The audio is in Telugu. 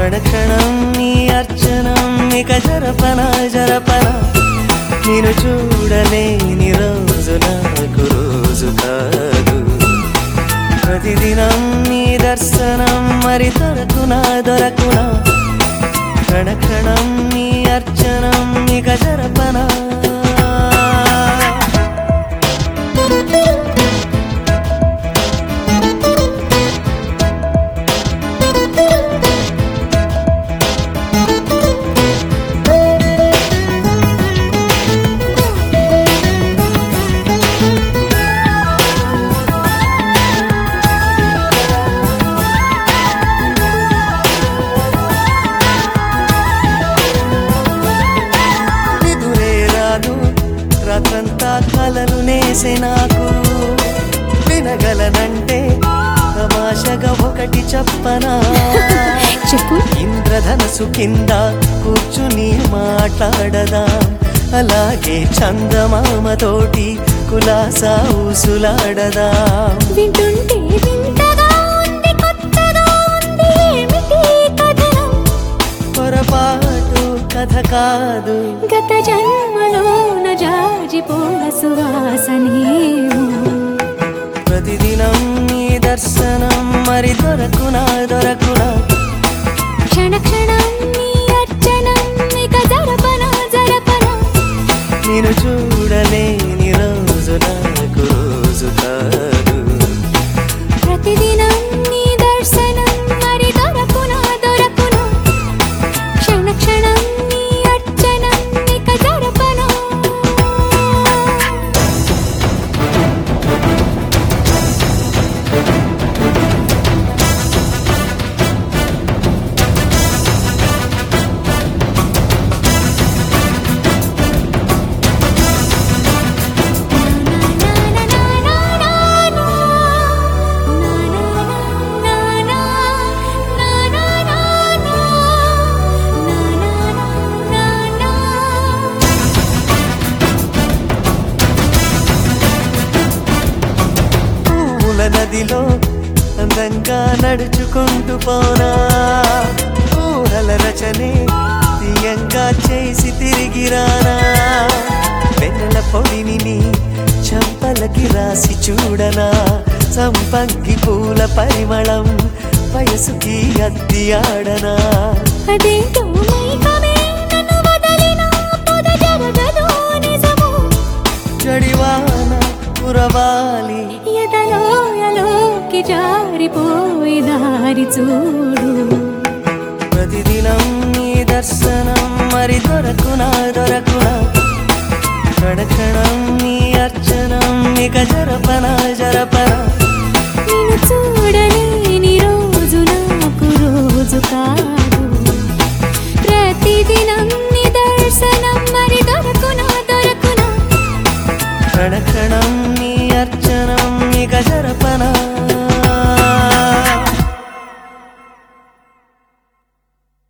క్షణక్షణం నీ అర్చనం ఇక జరపన జరపన నేను చూడలేని రోజు నాకు రోజు కాదు ప్రతిదినం నీ దర్శనం మరి దొరకునా దొరకునా క్షణక్షణం నీ అర్చనం ఇక జరపనా నిదురే రాదు రాత్రంతా కలలు నేసే నాకు వినగలనంటే తమాషగా ఒకటి చెప్పనా చెప్పు ఇంద్రధనసు కింద కూర్చుని మాట్లాడదాం అలాగే చందమామతోటి కులాసా ఊసులాడదాం వింటుంటే వింతగా ఉంది కొత్తగా ఉంది ఏమిటి కథనం పొరపాటు కథ కాదు గత జన్మలోన జాజిపోల సువాసనేమో ప్రతిదినం నీ దర్శనం మరి దొరకునా దొరకునా క్షణ క్షణం నీ అర్చనం ఇక జరపన జరపన నేను చూడలేని రోజు నాకు రోజు కాదు ప్రతిదినం నీ దర్శనం మరి దొరకున దొరకున క్షణ క్షణం నీ అర్చనం ఇక జరపన పూల నదిలో అందంగా నడుచుకుంటూ పోనా ఊహల రచనే తీయంగా చేసి తిరిగి రానా వెన్నెల పొడిని నీ చంపలకి రాసి చూడనా సంపంగి పూల పరిమళం వయసుకి అద్ది ఆడనా అదేంటో మైకమే నన్ను వదలిన పొద జరగదో నిజమో జడివాన కురవాలి ఎదలోయలోకి జారిపోయి దారి చూడు ప్రతిదినం నీ దర్శనం మరి దొరకునా దొరకునా క్షణక్షణం నీ అర్చనం ఇక జరపన జరపన నిన్ను చూడలేని రోజు నాకు రోజు కాదు ప్రతిదినం నీ దర్శనం మరి దొరకునా దొరకునా క్షణక్షణం నీ అర్చనం ఇక జరపనా